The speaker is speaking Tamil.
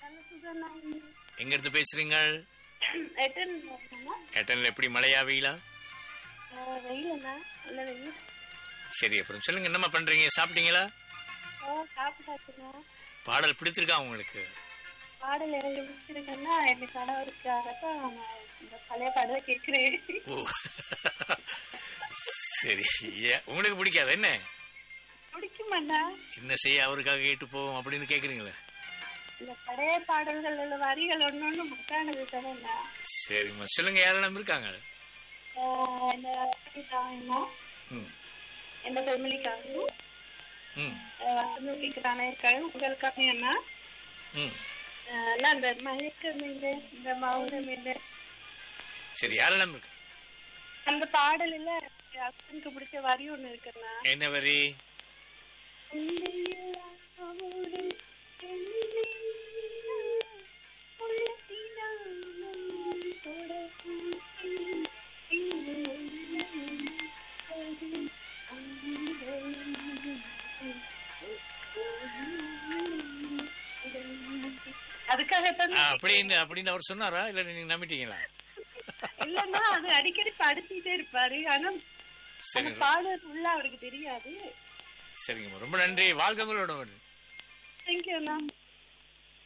நல்ல சுகம்ண்ணா. எங்க இருந்து பேசுறீங்க எட்டன் வரணுமா? ஏட்டன்ல எப்படி மழையா வெயிலா ஆ, வெயிலுண்ணா. நல்ல வெயில். சரி அப்புறம் சொல்லுங்க என்னம்மா பண்றீங்க சாப்பிட்டீங்களா ஓ, சாப்பிட்டாச்சுண்ணா. பாடல் பிடித்திருக்கா உங்களுக்கு பாடல் இறங்கி முடிச்சிருக்கேன்னா என் கணவருக்காகத்தான் நான் இந்த பழைய பாடலை கேட்கிறேன் ஓ சரி ஏன், உங்களுக்கு பிடிக்காது என்ன பிடிக்குமாண்ணா என்ன செய்ய அவருக்காக கேட்டு போவோம் அப்படின்னு கேக்குறீங்களா இந்த பழைய பாடல்கள் உள்ள வரிகள் ஒண்ணு ஒண்ணு முட்டானது தானேண்ணா சரிம்மா சொல்லுங்க யாரெல்லாம் இருக்காங்க ஆஹ் இந்த அண்ணா ம் எந்த ஃபேமிலிக்காகவும் ம் வசந்திக்கான இருக்காங்க உங்களுக்காக அண்ணா ம் ஆஹ் எல்லாம் அந்த மயக்கம் இல்லை இந்த மௌனம் இல்லை சரி யாரெல்லாம் இருக்கு அந்த பாடலில் ஹஸ்பண்டுக்கு பிடிச்ச வரி ஒண்ணு இருக்குண்ணா என்ன வரி அதுக்காகத்தான் ஆ, அப்படின்னு அப்படின்னு அவர் சொன்னாரா இல்ல நீங்க நம்பிட்டீங்களா இல்லன்னா அது அடிக்கடி படிச்சுட்டே இருப்பாரு ஆனா அந்த சரிங்க பாடல் ஃபுல்லா அவருக்கு தெரியாது சரிங்கம்மா ரொம்ப நன்றி வாழ்க்கை உங்களோட வருது தேங்க்யூ அண்ணா